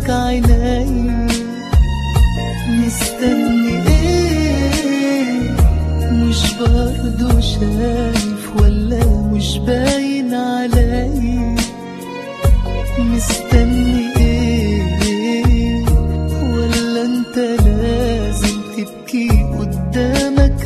عيني مستني ايه مش برضو شايف ولا مش باين علي مستني ايه ولا انت لازم تبكي قدامك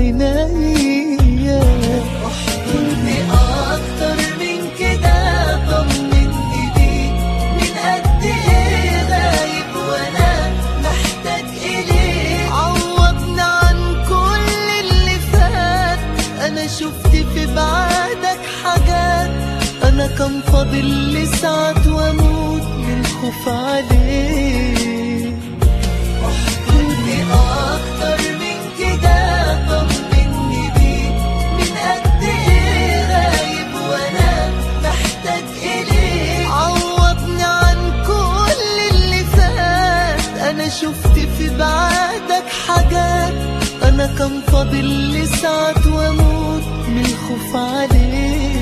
عينيا احضني اكتر من كده طمني بيك من قد ايه غايب وانا محتاج اليك عوضنا عن كل اللي فات انا شفت في بعدك حاجات انا كان فاضل لي ساعات واموت من الخوف عليك احضني اكتر من كده طمني بيك من قد ايه غايب وانا محتاج اليك عوضني عن كل اللي فات انا شفت في بعدك حاجات انا كان فاضل لي ساعات واموت من الخوف عليك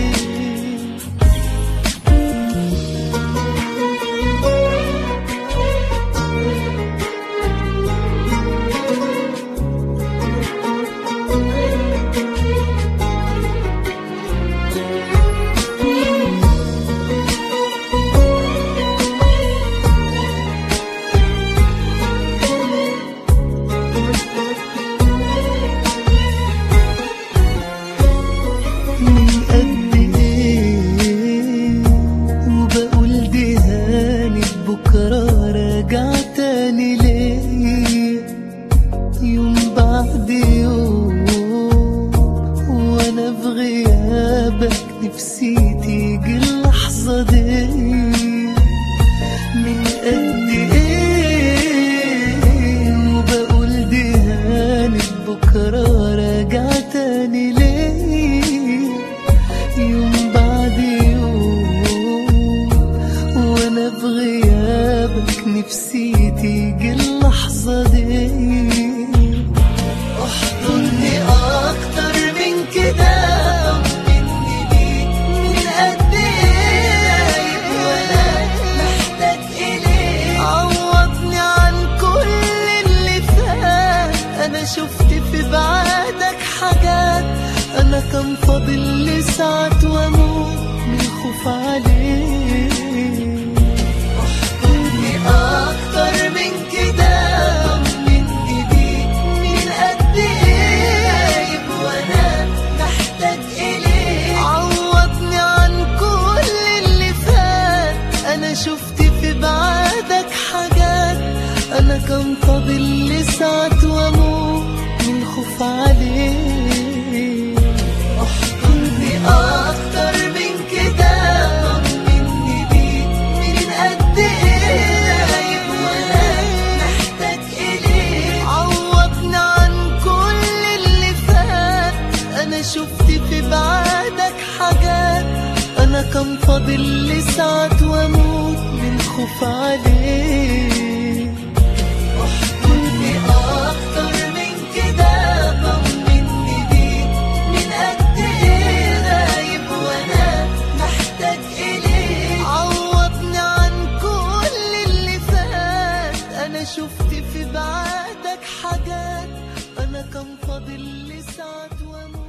من قد ايه وبقول دي هانت بكره راجع تاني ليه يوم بعد يوم وانا في غيابك نفسي تيجي اللحظه دي من قد ايه وبقول دي هانت بكره راجع تاني ليه يوم بعد يوم وانا في غيابك نفسي تيجي اللحظة دي احضني اكتر من كده طمني بيك من قد ايه وانا محتاج اليك عوضني عن كل اللي فات انا شفت في بعدك حاجات انا كان فاضل لي ساعات واموت من الخوف عليك احضني اكتر من كده طمني بيك من قد ايه وانا محتاج اليك عوضني عن كل اللي فات انا شفت في بعدك حاجات انا كان فاضل لي ساعات واموت من الخوف عليك احضني اكتر من كده طمني بيك من قد ايه غايب وانا محتاج اليك عوضني عن كل اللي فات انا شفت في بعدك حاجات انا كان فاضل لي ساعات واموت من الخوف عليك احضني اكتر من كده طمني بيك من قد ايه غايب وانا محتاج اليك عوضني عن كل اللي فات انا شفت في بعدك حاجات انا كان فاضل لي ساعات واموت